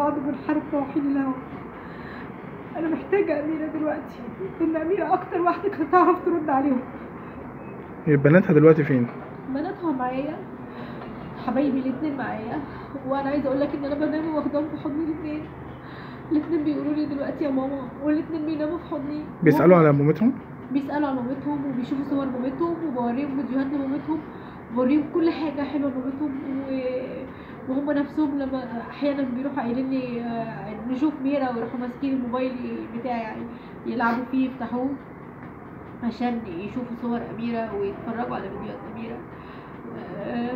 بعض وبنحارب توحيد الهوى انا محتاجه اميره دلوقتي لان اميره اكتر واحده كانت تعرف ترد عليهم هي بناتها دلوقتي فين بناتها معايا حبايبي الاتنين معايا وانا عايزه اقول لك ان انا بنام واخدهم في حضني الاتنين الاتنين بيقولوا لي دلوقتي يا ماما والاتنين بيناموا في حضني بيسالوا على مامتهم بيسالوا عن مامتهم وبيشوفوا صور مامتهم وبوريهم فيديوهات لمامتهم بوريهم كل حاجه حلوه لمامتهم و... وهم نفسهم لما احيانا بيروحوا قايلين لي آه، نشوف ميرا ويروحوا ماسكين الموبايل بتاعي يعني يلعبوا فيه يفتحوه عشان يشوفوا صور اميره ويتفرجوا على فيديوهات اميره آه،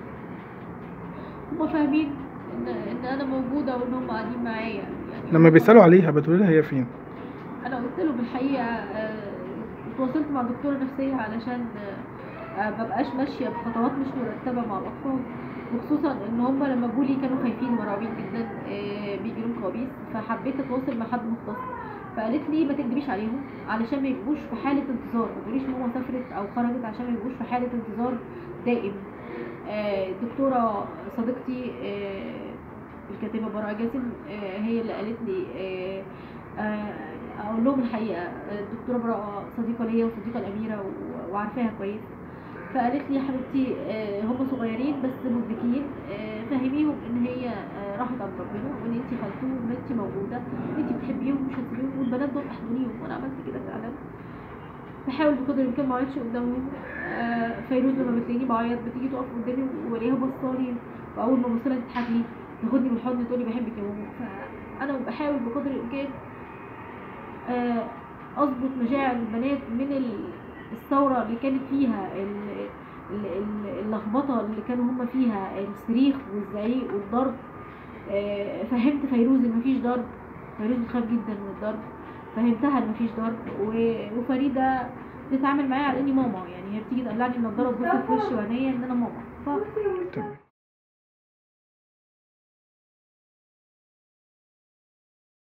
هم فاهمين ان ان انا موجوده وان هم قاعدين معايا يعني لما هم- بيسالوا عليها بتقولي لها هي فين انا قلت لهم الحقيقه آه، اتواصلت مع دكتوره نفسيه علشان آه، آه، مبقاش ماشيه بخطوات مش مرتبه مع الاطفال وخصوصا ان هم لما جولي كانوا خايفين مرعوبين جدا آه، بيجي لهم كوابيس فحبيت اتواصل مع حد مختص فقالت لي ما تكدبيش عليهم علشان ما يبقوش في حاله انتظار ما تقوليش ماما سافرت او خرجت عشان ما يبقوش في حاله انتظار دائم آه، دكتوره صديقتي آه، الكاتبه براءه جاسم آه، هي اللي قالت لي آه، آه، اقول لهم الحقيقه آه، الدكتوره براءه صديقه ليا وصديقه الاميره و- وعارفاها كويس فقالت لي يا حبيبتي آه، هم صغيرين بس مدركين آه، فهميهم ان هي آه، راحت عند ربنا وان انت خالتهم وان انت موجوده انت بتحبيهم ومش هتسيبيهم والبنات دول احضنيهم وانا عملت كده فعلا بحاول بقدر الامكان ما اعيطش قدامهم آه، فيروز لما بتلاقيني بعيط بتيجي تقف قدامي والاقيها بصالي واول ما ابص لها تضحك لي تاخدني بالحضن تقولي بحبك يا ماما فانا بحاول بقدر الامكان آه، اظبط مشاعر البنات من ال- الثوره اللي كانت فيها ال- ال- ال- اللخبطه اللي كانوا هم فيها الصريخ والزعيق والضرب آه، فهمت فيروز ان مفيش ضرب فيروز بتخاف جدا من الضرب فهمتها ان مفيش ضرب و- وفريده بتتعامل معايا على اني ماما يعني هي بتيجي تقلعني النضاره وتبص في وشي وعينيا ان انا ماما ف تمام